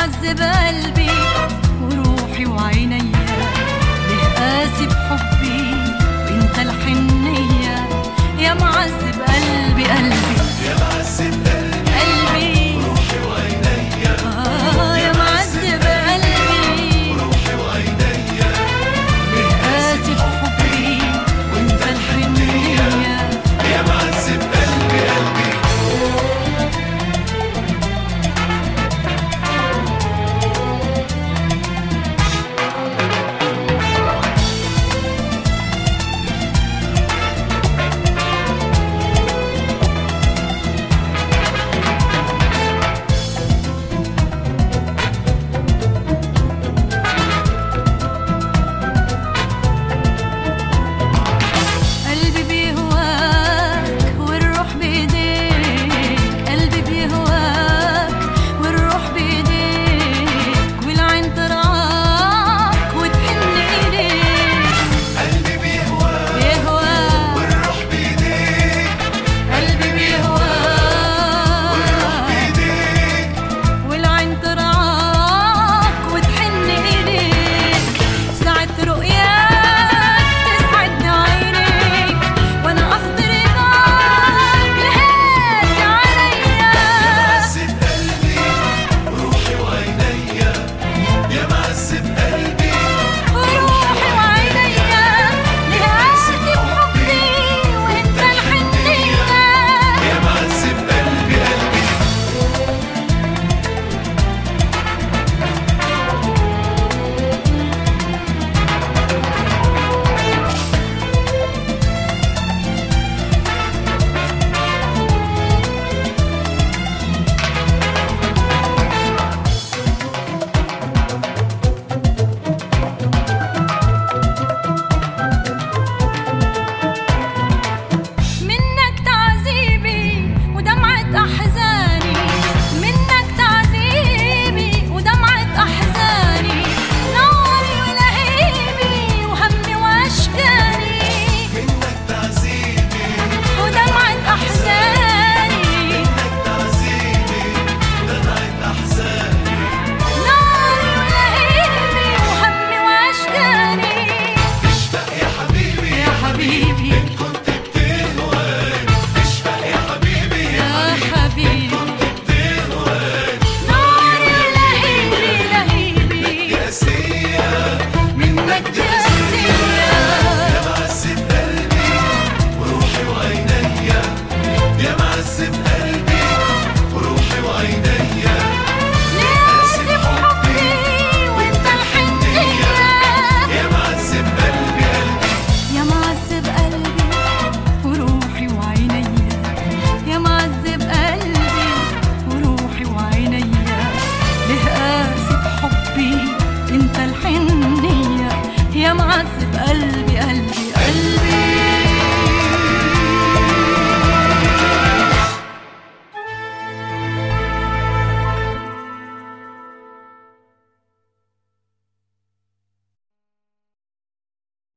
معذب قلبي وروحي وعينيا ليه قاسي بحبي وانت الحنية يا معذب قلبي قلبي يا معذب قلبي قلبي روحي وعينيا آه يا معذب قلبي روحي وعينيا ليه قاسي بحبي وانت الحنية يا معذب قلبي قلبي قلبي بيهواك والروح بايديك قلبي بيهواك والروح بايديك والعين ترعاك وتحن ايديك قلبي بيهواك بيهواك والروح بيديك قلبي بيهواك بيديك والعين ترعاك وتحن ايديك ساعة رؤياك تسعدني عينيك وانا قصدي رضاك لهاس عليا معذب قلبي روحي وعينيا يا معذب قلبي وروحي وعينيا لهاسي بحبي وانت الحنية يا معذب قلبي قلبي منك تعذيبي ودمعة أحزاني منك تعذيبي ودمعة أحزاني ناري ولهيبي وهمي وأشكاني منك تعذيبي ودمعة أحزاني منك تعذيبي دمعة أحزاني ناري ولهيبي وهمي وأشكاني اشفق يا حبيبي يا حبيبي إن كنت بتهواك اشفق يا حبيبي يا حبيبي بتهواك ناري ولهيبي لهيبي قاسية منك جاسية يا معذب قلبي وروحي وعينيا يا معذب قلبي وروحي وعينيا لازم حبي وانت الحنية يا معذب قلبي قلبي يا معذب قلبي وروحي وعينيا يا معذب قلبي وروحي وعينيا ليه قاسي بحبي انت الحنية يا معذب قلبي